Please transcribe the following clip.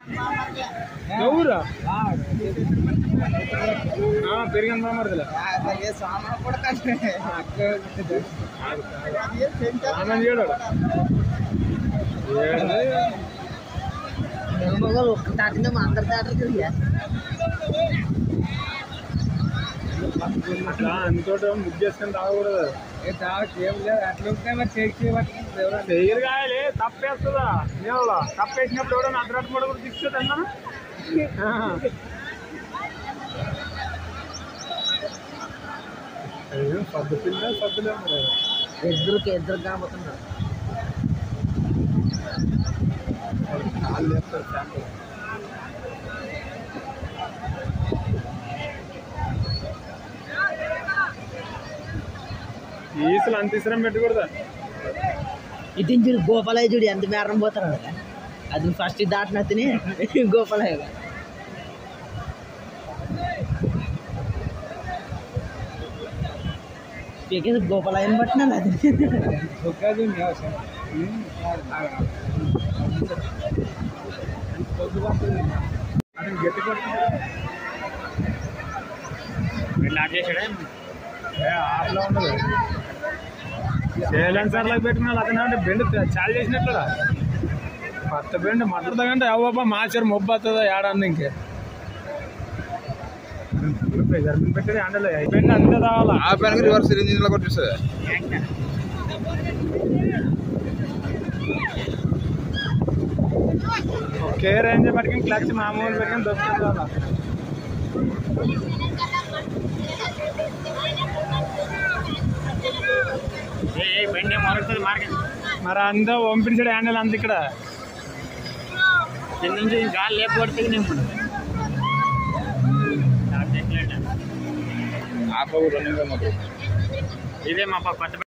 ఎవరా పెరిగిన బామర్దిలే సామాన్ కూడా కష్టమే ఆమె చేయడు ఒక్క తాకిందో మా అందరి తాటలు తిరిగా అట్లా అంతోటి ముగ్గు చేసుకొని తాగకూడదు చెయ్యరు కాయలే తప్పేస్తుందా నేవలో తప్పేసినప్పుడు ఎవడో అర్ధరాత్రి కూడా కూడా తీసుకుంది అన్నా సర్దు పిల్ల సర్దులే మరి ఇద్దరికి ఇద్దరు కనబడుతున్నారు కాళ్ళు లేస్తారు శాంపుల్ ఈసులు అంత ఇసరం పెట్టకూడదా ఇటు చూడు గోపాలయ్య చూడు ఎంత మేరం పోతారు కదా అది ఫస్ట్ దాటిన తిని గోపాలయ్య పీకేసి గోపాలయ్యని పట్టినా అది గట్టి ఆటలో ఉండదు సైలెన్సర్లకు పెట్టుకున్నా అతను అంటే బెండ్ చాలు చేసినట్లురా కొత్త బెండ్ మట్లదంటే అవ్వబ్బా మాచారు మొబ్బు వస్తుందా ఏడాది ఇంకే ప్రెజర్ మీద పెట్టేది అండలే అయిపోయింది అంతే తావాలా ఆ పైన రివర్స్ ఇంజిన్ లో కొట్టిస్తుంది ఒకే రేంజ్ పట్టుకుని క్లచ్ మామూలు పెట్టుకుని దొరుకుతుంది చాలా బండి మొరగుతుంది మార్కెట్ మరి అంతా పంపించాడు హ్యాండిల్ అంత ఇక్కడ కింద నుంచి గాలి లేపబడుతుంది నేను ఆపవు రన్నింగ్ మొత్తం ఇదే మా కొత్త